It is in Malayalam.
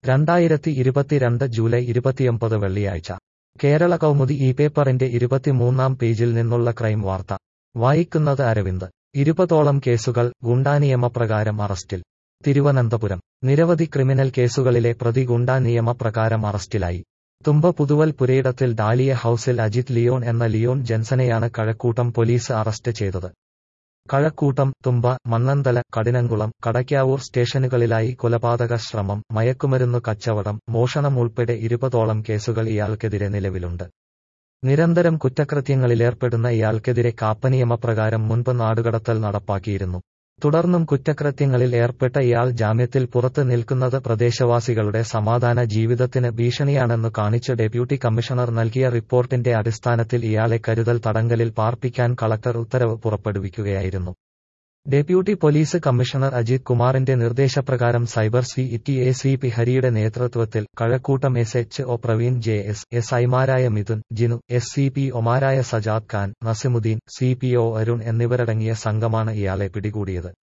രണ്ടായിരത്തി ഇരുപത്തിരണ്ട് ജൂലൈ ഇരുപത്തിയൊമ്പത് വെള്ളിയാഴ്ച കേരള കൗമുദി ഈ പേപ്പറിന്റെ ഇരുപത്തിമൂന്നാം പേജിൽ നിന്നുള്ള ക്രൈം വാർത്ത വായിക്കുന്നത് അരവിന്ദ് ഇരുപതോളം കേസുകൾ ഗുണ്ടാനിയമപ്രകാരം അറസ്റ്റിൽ തിരുവനന്തപുരം നിരവധി ക്രിമിനൽ കേസുകളിലെ പ്രതി ഗുണ്ടാ നിയമപ്രകാരം അറസ്റ്റിലായി തുമ്പ പുതുവൽ പുരയിടത്തിൽ ഡാലിയ ഹൌസിൽ അജിത് ലിയോൺ എന്ന ലിയോൺ ജെൻസനെയാണ് കഴക്കൂട്ടം പോലീസ് അറസ്റ്റ് ചെയ്തത് കഴക്കൂട്ടം തുമ്പ മണ്ണന്തല കടിനംകുളം കടയ്ക്കാവൂർ സ്റ്റേഷനുകളിലായി കൊലപാതക ശ്രമം മയക്കുമരുന്നു കച്ചവടം മോഷണം ഉൾപ്പെടെ ഇരുപതോളം കേസുകൾ ഇയാൾക്കെതിരെ നിലവിലുണ്ട് നിരന്തരം കുറ്റകൃത്യങ്ങളിലേർപ്പെടുന്ന ഇയാൾക്കെതിരെ കാപ്പനിയമപ്രകാരം മുൻപ് നാടുകടത്തൽ നടപ്പാക്കിയിരുന്നു തുടർന്നും കുറ്റകൃത്യങ്ങളിൽ ഏർപ്പെട്ട ഇയാൾ ജാമ്യത്തിൽ പുറത്ത് നിൽക്കുന്നത് പ്രദേശവാസികളുടെ സമാധാന ജീവിതത്തിന് ഭീഷണിയാണെന്നു കാണിച്ച് ഡെപ്യൂട്ടി കമ്മീഷണർ നൽകിയ റിപ്പോർട്ടിന്റെ അടിസ്ഥാനത്തിൽ ഇയാളെ കരുതൽ തടങ്കലിൽ പാർപ്പിക്കാൻ കളക്ടർ ഉത്തരവ് പുറപ്പെടുവിക്കുകയായിരുന്നു ഡെപ്യൂട്ടി പോലീസ് കമ്മീഷണർ അജിത് കുമാറിന്റെ നിർദ്ദേശപ്രകാരം cyber C T A C P ഹരിയുടെ നേതൃത്വത്തിൽ Kazhakkoottam S H O Praveen J S S ഐമാരായ Mithun Jinu S C P ഒമാരായ Sajad Khan Nasimuddin C P O Arun എന്നിവരടങ്ങിയ സംഘമാണ് ഇയാളെ പിടികൂടിയത്